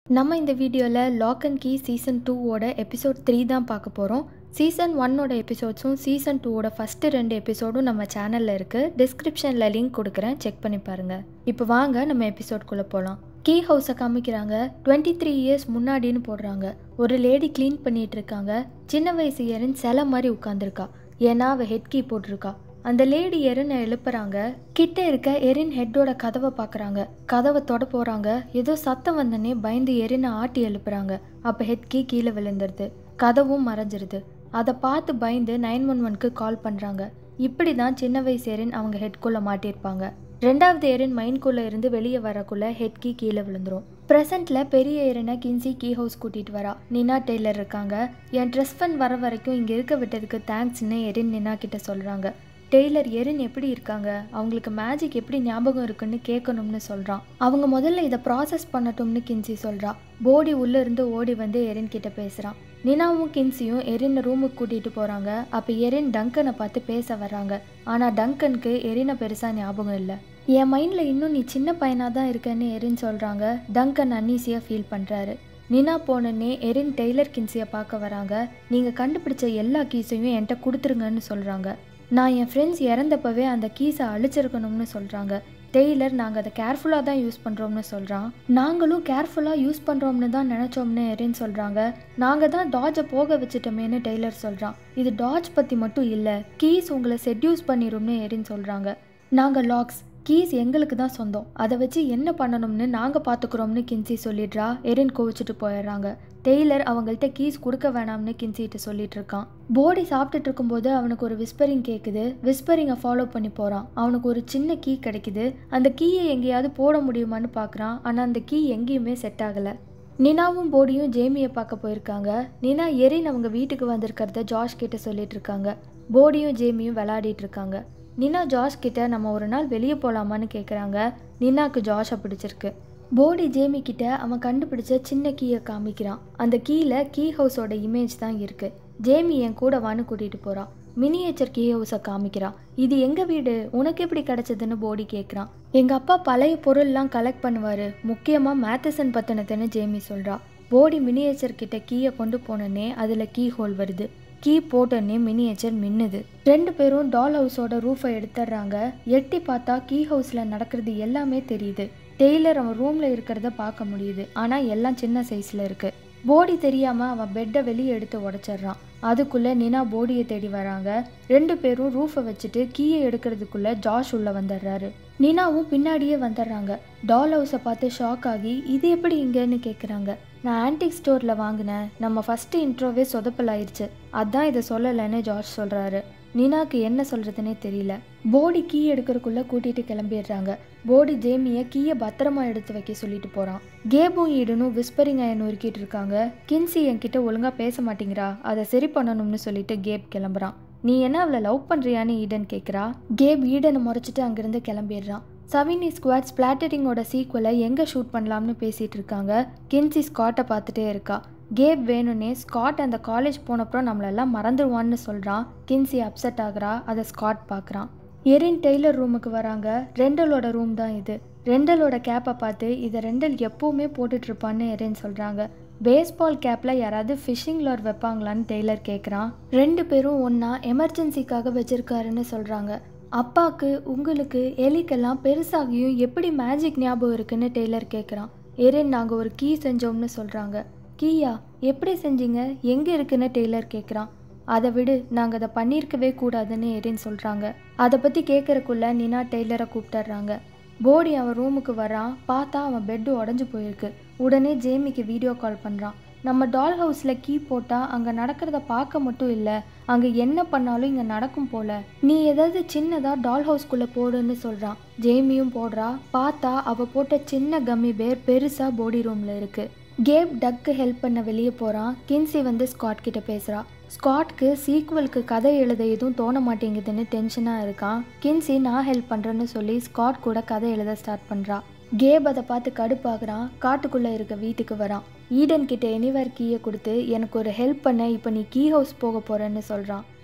நம்ம இந்த வீடியோவில் லாக் அண்ட் கீ சீசன் டூவோட எபிசோட் த்ரீ தான் பார்க்க போகிறோம் சீசன் ஒன்னோட எபிசோட்ஸும் சீசன் டூவோட ஃபஸ்ட்டு ரெண்டு எபிசோடும் நம்ம சேனலில் இருக்குது டிஸ்கிரிப்ஷனில் லிங்க் கொடுக்குறேன் செக் பண்ணி பாருங்கள் இப்போ வாங்க நம்ம எபிசோட்குள்ளே போகலாம் கீ ஹவுஸை காமிக்கிறாங்க டுவெண்ட்டி த்ரீ இயர்ஸ் முன்னாடின்னு போடுறாங்க ஒரு லேடி க்ளீன் பண்ணிட்டு இருக்காங்க சின்ன வயசு எரின் சிலை மாதிரி உட்காந்துருக்கா ஏன்னா அவள் ஹெட் கீ போட்டிருக்கா அந்த லேடி எரினை எழுப்புறாங்க கிட்ட இருக்க எரின் ஹெட்டோட கதவை பார்க்குறாங்க கதவை தொட போகிறாங்க ஏதோ சத்தம் வந்தனே பயந்து எரினை ஆட்டி எழுப்புறாங்க அப்போ ஹெட் கீ கீழே விழுந்துருது கதவும் மறைஞ்சிருது அதை பார்த்து பயந்து நைன் ஒன் ஒன்க்கு கால் பண்ணுறாங்க இப்படி தான் சின்ன வயசு எரின் அவங்க ஹெட்குள்ளே மாட்டியிருப்பாங்க ரெண்டாவது எரின் மைண்ட்குள்ளே இருந்து வெளியே வரக்குள்ள ஹெட் கீ கீழே விழுந்துரும் ப்ரெசண்ட்டில் பெரிய எரினை கின்சி கீ ஹவுஸ் கூட்டிகிட்டு வரா நினா டெய்லர் இருக்காங்க என் ட்ரெஸ் ஃபண்ட் வர வரைக்கும் இங்கே இருக்க விட்டதுக்கு தேங்க்ஸ்னு எரின் நினா கிட்ட சொல்கிறாங்க டெய்லர் எரின் எப்படி இருக்காங்க அவங்களுக்கு மேஜிக் எப்படி ஞாபகம் இருக்குன்னு கேட்கணும்னு சொல்கிறான் அவங்க முதல்ல இதை ப்ராசஸ் பண்ணட்டும்னு கின்சி சொல்கிறா போடி உள்ளே இருந்து ஓடி வந்து எரின் கிட்ட பேசுகிறான் நினாவும் கின்சியும் எரினை ரூமுக்கு கூட்டிகிட்டு போகிறாங்க அப்போ எரின் டங்கனை பார்த்து பேச வர்றாங்க ஆனால் டங்கனுக்கு எரினை பெருசாக ஞாபகம் இல்லை என் மைண்டில் இன்னும் நீ சின்ன பையனாக தான் இருக்கன்னு எரின் சொல்கிறாங்க டங்கன் அன்னீசியாக ஃபீல் பண்ணுறாரு நினா போனனே எரின் டெய்லர் கின்சியை பார்க்க வராங்க நீங்கள் கண்டுபிடிச்ச எல்லா கீஸையும் என்கிட்ட கொடுத்துருங்கன்னு சொல்கிறாங்க நான் என் ஃப்ரெண்ட்ஸ் இறந்தப்பவே அந்த கீஸை அழிச்சிருக்கணும்னு சொல்கிறாங்க டெய்லர் நாங்கள் அதை கேர்ஃபுல்லாக தான் யூஸ் பண்ணுறோம்னு சொல்கிறான் நாங்களும் கேர்ஃபுல்லாக யூஸ் பண்ணுறோம்னு தான் நினச்சோம்னு எரின் சொல்கிறாங்க நாங்கள் தான் டாஜை போக வச்சுட்டோமேனு டெய்லர் சொல்கிறான் இது டாஜ் பற்றி மட்டும் இல்லை கீஸ் உங்களை செட்யூஸ் பண்ணிடும்னு எரின் சொல்கிறாங்க நாங்கள் லாக்ஸ் கீஸ் எங்களுக்கு தான் சொந்தம் அதை வச்சு என்ன பண்ணணும்னு நாங்கள் பார்த்துக்குறோம்னு கின்சி சொல்லிடுறா எரின் கோவிச்சிட்டு போயிடுறாங்க டெய்லர் அவங்கள்ட்ட கீஸ் கொடுக்க வேணாம்னு கின்சிட்டு சொல்லிட்டு இருக்கான் போடி சாப்பிட்டுட்டு இருக்கும்போது அவனுக்கு ஒரு விஸ்பரிங் கேட்குது விஸ்பரிங்கை ஃபாலோ பண்ணி போகிறான் அவனுக்கு ஒரு சின்ன கீ கிடைக்குது அந்த கீயை எங்கேயாவது போட முடியுமான்னு பார்க்குறான் ஆனால் அந்த கீ எங்கேயுமே செட் ஆகலை நினாவும் போடியும் ஜேமியை பார்க்க போயிருக்காங்க நினா எரின் அவங்க வீட்டுக்கு வந்திருக்கிறத ஜாஷ் கிட்ட சொல்லிட்டு இருக்காங்க போடியும் ஜேமியும் விளையாடிட்டு இருக்காங்க நினா ஜாஷ் கிட்ட நம்ம ஒரு நாள் வெளியே போகலாமான்னு கேட்குறாங்க நினாக்கு ஜாஷை பிடிச்சிருக்கு போடி ஜேமி கிட்ட அவன் கண்டுபிடிச்ச சின்ன கீயை காமிக்கிறான் அந்த கீழே கீ ஹவுஸோட இமேஜ் தான் இருக்கு ஜேமி என் கூட வான்னு கூட்டிகிட்டு போகிறான் மினியேச்சர் கீ ஹவுஸை காமிக்கிறான் இது எங்கள் வீடு உனக்கு எப்படி கிடைச்சதுன்னு போடி கேட்குறான் எங்கள் அப்பா பழைய பொருள்லாம் கலெக்ட் பண்ணுவார் முக்கியமாக மேத்தசன் பற்றினதுன்னு ஜேமி சொல்கிறா போடி மினியேச்சர் கிட்ட கீயை கொண்டு போனோன்னே அதில் கீ ஹோல் வருது கீ போட்டோன்னே மினியேச்சர் மின்னுது ரெண்டு பேரும் டால் ஹவுஸோட ரூஃபை எடுத்துடுறாங்க எட்டி பார்த்தா கீ ஹவுஸில் நடக்கிறது எல்லாமே தெரியுது டெய்லர் அவன் ரூமில் இருக்கிறத பார்க்க முடியுது ஆனால் எல்லாம் சின்ன சைஸில் இருக்குது போடி தெரியாமல் அவன் பெட்டை வெளியே எடுத்து உடச்சிட்றான் அதுக்குள்ளே நினா போடியை தேடி வராங்க ரெண்டு பேரும் ரூஃபை வச்சுட்டு கீயை எடுக்கிறதுக்குள்ளே ஜாஷ் உள்ளே வந்துடுறாரு நினாவும் பின்னாடியே வந்துடுறாங்க டால் ஹவுஸை பார்த்து ஷாக் ஆகி இது எப்படி இங்கேன்னு கேட்குறாங்க நான் ஆன்டிக் ஸ்டோரில் வாங்கினேன் நம்ம ஃபஸ்ட்டு இன்ட்ரோவே சொதப்பல் ஆயிடுச்சு அதான் இதை சொல்லலைன்னு ஜார்ஜ் சொல்கிறாரு நினாக்கு என்ன சொல்கிறதுனே தெரியல போடி கீ எடுக்கிறதுக்குள்ளே கூட்டிகிட்டு கிளம்பிடுறாங்க போடி ஜேமியை கீயை பத்திரமா எடுத்து வைக்க சொல்லிட்டு போகிறான் கேபும் ஈடனும் விஸ்பரிங் அயன் உருக்கிட்டு இருக்காங்க கின்சி என்கிட்ட ஒழுங்காக பேச மாட்டேங்கிறா அதை சரி பண்ணணும்னு சொல்லிட்டு கேப் கிளம்புறான் நீ என்ன அவளை லவ் பண்ணுறியான்னு ஈடன் கேட்குறா கேப் ஈடனை முறைச்சிட்டு அங்கேருந்து கிளம்பிடுறான் சவினி ஸ்குவாட் ஸ்பிளாட்டரிங்கோட சீக்குவலை எங்கே ஷூட் பண்ணலாம்னு பேசிகிட்டு இருக்காங்க கின்சி ஸ்காட்டை பார்த்துட்டே இருக்கா கேப் வேணும்னே ஸ்காட் அந்த காலேஜ் போனப்புறம் நம்மளெல்லாம் மறந்துடுவான்னு சொல்கிறான் கின்சி அப்செட் ஆகுறா அதை ஸ்காட் பார்க்குறான் எரின் டெய்லர் ரூமுக்கு வராங்க ரெண்டலோட ரூம் தான் இது ரெண்டலோட கேப்பை பார்த்து இதை ரெண்டல் எப்போவுமே போட்டுட்ருப்பான்னு எரின் சொல்கிறாங்க பேஸ்பால் கேப்பில் யாராவது ஃபிஷிங் லார் வைப்பாங்களான்னு டெய்லர் கேட்குறான் ரெண்டு பேரும் ஒன்றா எமர்ஜென்சிக்காக வச்சுருக்காருன்னு சொல்கிறாங்க அப்பாவுக்கு உங்களுக்கு எலிக்கெல்லாம் பெருசாகியும் எப்படி மேஜிக் ஞாபகம் இருக்குன்னு டெய்லர் கேட்குறான் எரின் நாங்கள் ஒரு கீ செஞ்சோம்னு சொல்கிறாங்க கீயா எப்படி செஞ்சீங்க எங்கே இருக்குன்னு டெய்லர் கேட்குறான் அதை விடு நாங்கள் அதை பண்ணியிருக்கவே கூடாதுன்னு எரின் சொல்கிறாங்க அதை பற்றி கேட்குறக்குள்ள நினா டெய்லரை கூப்பிட்டுறாங்க போடி அவன் ரூமுக்கு வரான் பார்த்தா அவன் பெட்டு உடஞ்சி போயிருக்கு உடனே ஜேமிக்கு வீடியோ கால் பண்ணுறான் நம்ம டால் ஹவுஸில் கீ போட்டால் அங்கே நடக்கிறத பார்க்க மட்டும் இல்லை அங்கே என்ன பண்ணாலும் இங்கே நடக்கும் போல நீ ஏதாவது சின்னதாக டால் ஹவுஸ்குள்ளே போடுன்னு சொல்கிறான் ஜேமியும் போடுறா பார்த்தா அவள் போட்ட சின்ன கம்மி பேர் பெருசாக போடி ரூமில் இருக்குது கேப் டக்கு ஹெல்ப் பண்ண வெளியே போகிறான் கின்சி வந்து ஸ்காட் கிட்ட பேசுகிறா ஸ்காட்க்கு சீக்குவலுக்கு கதை எழுத எதுவும் தோண மாட்டேங்குதுன்னு டென்ஷனாக இருக்கான் கின்சி நான் ஹெல்ப் பண்ணுறேன்னு சொல்லி ஸ்காட் கூட கதை எழுத ஸ்டார்ட் பண்ணுறா கேப் அதை பார்த்து கடுப்பாகிறான் காட்டுக்குள்ளே இருக்க வீட்டுக்கு வரான் ஈடன் கிட்ட எனிவர் கீயை கொடுத்து எனக்கு ஒரு ஹெல்ப் பண்ண இப்போ நீ கீ ஹவுஸ் போக போகிறேன்னு சொல்கிறான்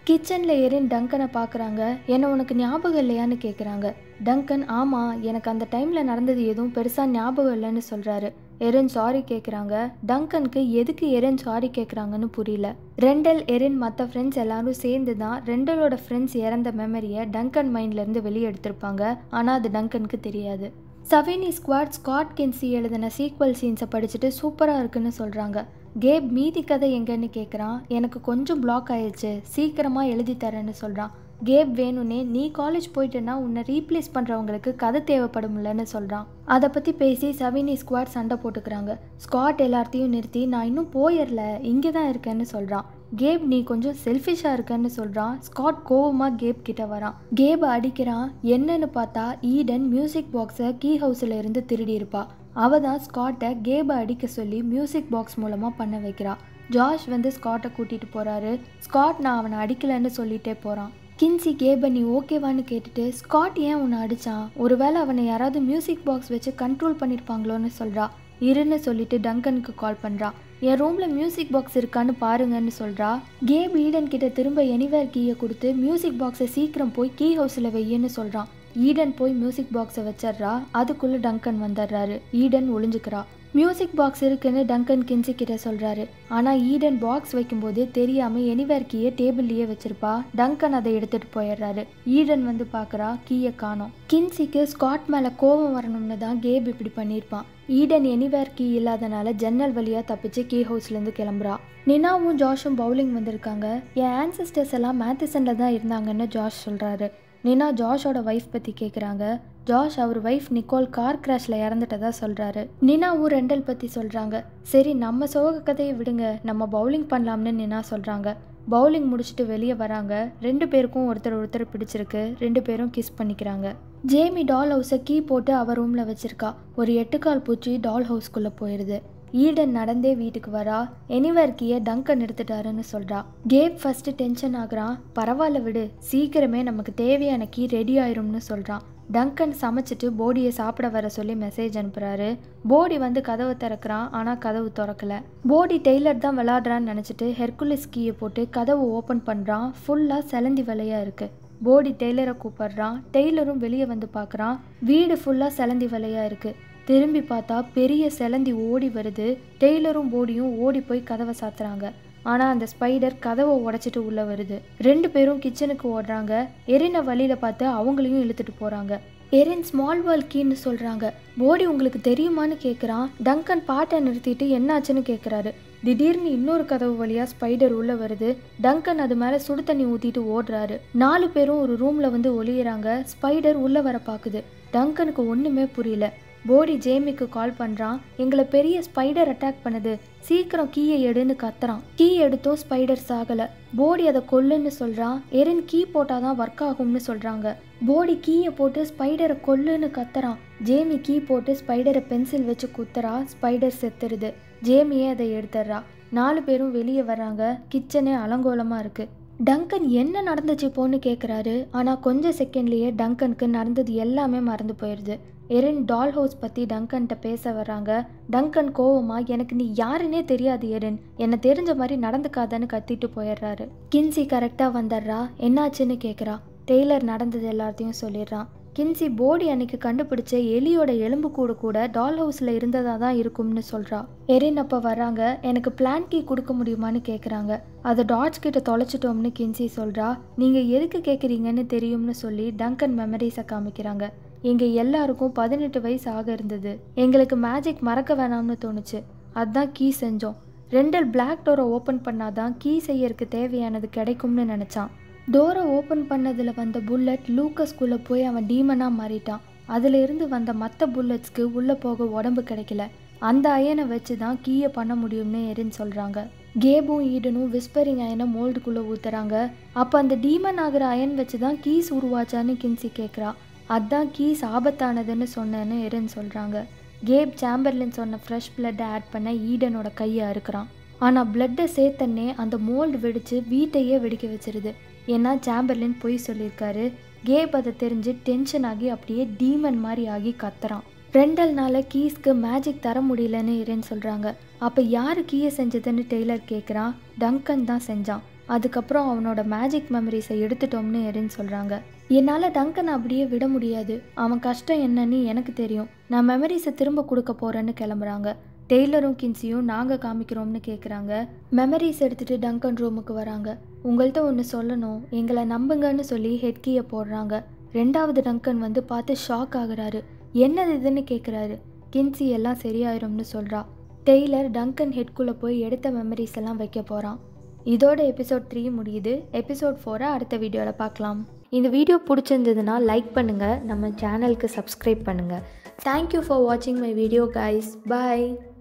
கிச்சனில் எரின் டங்கனை பார்க்குறாங்க என்ன உனக்கு ஞாபகம் இல்லையான்னு கேட்குறாங்க டங்கன் ஆமாம் எனக்கு அந்த டைமில் நடந்தது எதுவும் பெருசாக ஞாபகம் இல்லைன்னு சொல்கிறாரு எரின் சாரி கேட்குறாங்க டங்கனுக்கு எதுக்கு எரின் சாரி கேட்குறாங்கன்னு புரியல ரெண்டல் எரின் மற்ற ஃப்ரெண்ட்ஸ் எல்லாரும் சேர்ந்து தான் ரெண்டலோட ஃப்ரெண்ட்ஸ் இறந்த மெமரியை டங்கன் மைண்ட்லேருந்து வெளியே எடுத்திருப்பாங்க ஆனால் அது டங்கனுக்கு தெரியாது சவேனி ஸ்குவாட் ஸ்காட் கென்சி எழுதின சீக்வல் சீன்ஸை படிச்சுட்டு சூப்பராக இருக்குன்னு சொல்கிறாங்க கேப் மீதி கதை எங்கன்னு கேட்குறான் எனக்கு கொஞ்சம் பிளாக் ஆயிடுச்சு சீக்கிரமாக எழுதி தரேன்னு சொல்கிறான் கேப் வேணும்னே நீ காலேஜ் போயிட்டேன்னா உன்னை ரீப்ளேஸ் பண்ணுறவங்களுக்கு கதை தேவைப்படும்லன்னு சொல்கிறான் அதை பற்றி பேசி சவினி ஸ்குவாட் சண்டை போட்டுக்கிறாங்க ஸ்காட் எல்லாத்தையும் நிறுத்தி நான் இன்னும் போயிடல இங்கே தான் இருக்கேன்னு சொல்கிறான் கேப் நீ கொஞ்சம் செல்ஃபிஷாக இருக்கன்னு சொல்கிறான் ஸ்காட் கோவமாக கேப் கிட்ட வரான் கேப் அடிக்கிறான் என்னன்னு பார்த்தா ஈடன் மியூசிக் பாக்ஸை கீ ஹவுஸில் இருந்து திருடி இருப்பா அவ தான் ஸ்காட்டை கேபை அடிக்க சொல்லி மியூசிக் பாக்ஸ் மூலமாக பண்ண வைக்கிறா ஜாஷ் வந்து ஸ்காட்டை கூட்டிகிட்டு போகிறாரு ஸ்காட் நான் அவனை அடிக்கலைன்னு சொல்லிட்டே போகிறான் கின்சி கேபை நீ ஓகேவான்னு கேட்டுட்டு ஸ்காட் ஏன் உன்னை அடித்தான் ஒருவேளை அவனை யாராவது மியூசிக் பாக்ஸ் வச்சு கண்ட்ரோல் பண்ணியிருப்பாங்களோன்னு சொல்கிறா இருன்னு சொல்லிட்டு டங்கனுக்கு கால் பண்ணுறா என் ரூமில் மியூசிக் பாக்ஸ் இருக்கான்னு பாருங்கன்னு சொல்கிறா கேப் ஈடன் கிட்ட திரும்ப எனிவேர் கீயை கொடுத்து மியூசிக் பாக்ஸை சீக்கிரம் போய் கீ ஹவுஸில் வையின்னு சொல்கிறான் ஈடன் போய் மியூசிக் பாக்ஸை வச்சிட்றா அதுக்குள்ளே டங்கன் வந்துடுறாரு ஈடன் ஒளிஞ்சுக்கிறா மியூசிக் பாக்ஸ் இருக்குன்னு டங்கன் கின்சி கிட்ட சொல்கிறாரு ஆனால் ஈடன் பாக்ஸ் வைக்கும்போது தெரியாமல் எனிவேர் கீயை டேபிள்லேயே வச்சிருப்பா டங்கன் அதை எடுத்துகிட்டு போயிடுறாரு ஈடன் வந்து பார்க்குறா கீயை காணோம் கின்சிக்கு ஸ்காட் மேலே கோபம் வரணும்னு தான் கேப் இப்படி பண்ணியிருப்பான் ஈடன் எனிவேர் கீ இல்லாதனால ஜன்னல் வழியாக தப்பிச்சு கீ ஹவுஸ்லேருந்து கிளம்புறா நினாவும் ஜாஷும் பவுலிங் வந்திருக்காங்க என் ஆன்சிஸ்டர்ஸ் எல்லாம் மேத்திசனில் தான் இருந்தாங்கன்னு ஜாஷ் சொல்கிறாரு நினா ஜாஷோட ஒய்ஃப் பற்றி கேட்குறாங்க ஜாஷ் அவர் ஒய்ஃப் நிக்கோல் கார் கிராஷில் இறந்துட்டதா சொல்கிறாரு நினாவும் ரெண்டல் பற்றி சொல்கிறாங்க சரி நம்ம சோக கதையை விடுங்க நம்ம பவுலிங் பண்ணலாம்னு நினா சொல்கிறாங்க பவுலிங் முடிச்சுட்டு வெளியே வராங்க ரெண்டு பேருக்கும் ஒருத்தர் ஒருத்தர் பிடிச்சிருக்கு ரெண்டு பேரும் கிஸ் பண்ணிக்கிறாங்க ஜேமி டால் ஹவுஸை கீ போட்டு அவள் ரூமில் வச்சுருக்கா ஒரு எட்டுக்கால் பூச்சி டால் ஹவுஸ்குள்ளே போயிடுது ஈடன் நடந்தே வீட்டுக்கு வரா எனிவேர் கீயை டங்கன் எடுத்துட்டாருன்னு சொல்கிறா கேப் ஃபஸ்ட்டு டென்ஷன் ஆகுறான் பரவாயில்ல விடு சீக்கிரமே நமக்கு தேவையான கீ ரெடி ஆயிரும்னு சொல்கிறான் டங்கன் சமைச்சிட்டு போடியை சாப்பிட வர சொல்லி மெசேஜ் அனுப்புகிறாரு போடி வந்து கதவை திறக்கிறான் ஆனால் கதவு திறக்கல போடி டெய்லர் தான் விளாடுறான்னு நினச்சிட்டு ஹெர்குலிஸ் கீயை போட்டு கதவு ஓப்பன் பண்ணுறான் ஃபுல்லாக செலந்தி வலையாக இருக்குது போடி டெய்லரை கூப்பிடுறான் டெய்லரும் வெளியே வந்து பார்க்குறான் வீடு ஃபுல்லாக செலந்தி வலையாக இருக்குது திரும்பி பார்த்தா பெரிய செலந்தி ஓடி வருது டெய்லரும் போடியும் ஓடி போய் கதவை சாத்துறாங்க ஆனால் அந்த ஸ்பைடர் கதவை உடைச்சிட்டு உள்ளே வருது ரெண்டு பேரும் கிச்சனுக்கு ஓடுறாங்க எரின வழியில் பார்த்து அவங்களையும் இழுத்துட்டு போகிறாங்க எரின் ஸ்மால் வேர்ல்ட் கீன்னு சொல்கிறாங்க போடி உங்களுக்கு தெரியுமான்னு கேட்குறான் டங்கன் பாட்டை நிறுத்திட்டு என்னாச்சுன்னு கேட்குறாரு திடீர்னு இன்னொரு கதவு வழியாக ஸ்பைடர் உள்ளே வருது டங்கன் அது மேலே சுடு தண்ணி ஊற்றிட்டு ஓடுறாரு நாலு பேரும் ஒரு ரூமில் வந்து ஒளியிறாங்க ஸ்பைடர் உள்ளே வர பார்க்குது டங்கனுக்கு ஒன்றுமே புரியல போடி ஜேமிக்கு கால் பண்ணுறான் எங்களை பெரிய ஸ்பைடர் அட்டாக் பண்ணுது சீக்கிரம் கீயை எடுன்னு கத்துறான் கீ எடுத்தும் ஸ்பைடர் சாகலை போடி அதை கொல்லுன்னு சொல்கிறான் எரின் கீ போட்டால் தான் ஒர்க் ஆகும்னு சொல்கிறாங்க போடி கீயை போட்டு ஸ்பைடரை கொல்லுன்னு கத்துறான் ஜேமி கீ போட்டு ஸ்பைடரை பென்சில் வச்சு குத்துறா ஸ்பைடர் செத்துருது ஜேமியே அதை எடுத்துடுறா நாலு பேரும் வெளியே வர்றாங்க கிச்சனே அலங்கோலமாக இருக்குது டங்கன் என்ன நடந்துச்சு போன்னு கேட்குறாரு ஆனால் கொஞ்சம் செகண்ட்லேயே டங்கனுக்கு நடந்தது எல்லாமே மறந்து போயிடுது எரின் டால் ஹவுஸ் பற்றி டங்கன்கிட்ட பேச வர்றாங்க டங்கன் கோவமா எனக்கு நீ யாருன்னே தெரியாது எரின் என்னை தெரிஞ்ச மாதிரி நடந்துக்காதன்னு கத்திட்டு போயிடுறாரு கின்சி கரெக்டாக வந்துடுறா என்னாச்சுன்னு கேட்குறா டெய்லர் நடந்தது எல்லாத்தையும் சொல்லிடுறான் கின்சி போடி அன்னைக்கு கண்டுபிடிச்ச எலியோட எலும்பு கூடு கூட டால் ஹவுஸில் இருந்ததாக தான் இருக்கும்னு சொல்கிறா எரின் அப்போ வராங்க எனக்கு பிளான் கீ கொடுக்க முடியுமான்னு கேட்குறாங்க அதை டாட்ஸ் கிட்ட தொலைச்சிட்டோம்னு கின்சி சொல்கிறா நீங்கள் எதுக்கு கேட்குறீங்கன்னு தெரியும்னு சொல்லி டங்கன் மெமரிஸை காமிக்கிறாங்க எங்கள் எல்லாருக்கும் பதினெட்டு வயசு ஆக இருந்தது எங்களுக்கு மேஜிக் மறக்க வேணாம்னு தோணுச்சு அதுதான் கீ செஞ்சோம் ரெண்டல் பிளாக் டோரை ஓப்பன் பண்ணாதான் கீ செய்யறதுக்கு தேவையானது கிடைக்கும்னு நினச்சான் டோரை ஓப்பன் பண்ணதில் வந்த புல்லட் லூக்கஸ்குள்ளே போய் அவன் டீமனாக மாறிட்டான் அதில் இருந்து வந்த மற்ற புல்லட்ஸ்க்கு உள்ளே போக உடம்பு கிடைக்கல அந்த அயனை வச்சு தான் கீயை பண்ண முடியும்னு எரின்னு சொல்கிறாங்க கேபும் ஈடனும் விஸ்பரிங் அயனை மோல்டுக்குள்ளே ஊற்றுறாங்க அப்போ அந்த டீமன் ஆகிற அயன் வச்சு தான் கீஸ் உருவாச்சான்னு கின்சி கேட்குறா அதான் கீஸ் ஆபத்தானதுன்னு சொன்னேன்னு எரின்னு சொல்கிறாங்க கேப் சாம்பர்லின் சொன்ன ஃப்ரெஷ் பிளட்டை ஆட் பண்ண ஈடனோட கையை அறுக்கிறான் ஆனால் பிளட்டை சேர்த்தன்னே அந்த மோல்டு வெடித்து வீட்டையே வெடிக்க வச்சிருது ஏன்னா சாம்பர்லின் பொய் சொல்லியிருக்காரு கேப் அதை தெரிஞ்சு டென்ஷன் ஆகி அப்படியே டீமன் மாதிரி ஆகி கத்துறான் ரெண்டல்னால கீஸ்க்கு மேஜிக் தர முடியலன்னு இரேன்னு சொல்கிறாங்க அப்போ யார் கீயை செஞ்சதுன்னு டெய்லர் கேட்குறான் டங்கன் தான் செஞ்சான் அதுக்கப்புறம் அவனோட மேஜிக் மெமரிஸை எடுத்துட்டோம்னு எரின் சொல்கிறாங்க என்னால் டங்கனை அப்படியே விட முடியாது அவன் கஷ்டம் என்னன்னு எனக்கு தெரியும் நான் மெமரிஸை திரும்ப கொடுக்க போகிறேன்னு கிளம்புறாங்க டெய்லரும் கின்சியும் நாங்கள் காமிக்கிறோம்னு கேட்குறாங்க மெமரிஸ் எடுத்துகிட்டு டங்கன் ரூமுக்கு வராங்க உங்கள்கிட்ட ஒன்று சொல்லணும் எங்களை நம்புங்கன்னு சொல்லி ஹெட்கியை போடுறாங்க ரெண்டாவது டங்கன் வந்து பார்த்து ஷாக் ஆகுறாரு என்னது இதுன்னு கேட்குறாரு கின்சி எல்லாம் சரியாயிரும்னு சொல்கிறா டெய்லர் டங்கன் ஹெட்குள்ளே போய் எடுத்த மெமரிஸ் எல்லாம் வைக்க போகிறான் இதோட எபிசோட் த்ரீ முடியுது எபிசோட் ஃபோரை அடுத்த வீடியோவில் பார்க்கலாம் இந்த வீடியோ பிடிச்சிருந்ததுன்னா லைக் பண்ணுங்கள் நம்ம சேனலுக்கு சப்ஸ்கிரைப் பண்ணுங்கள் தேங்க்யூ ஃபார் வாட்சிங் மை வீடியோ கைஸ் பாய்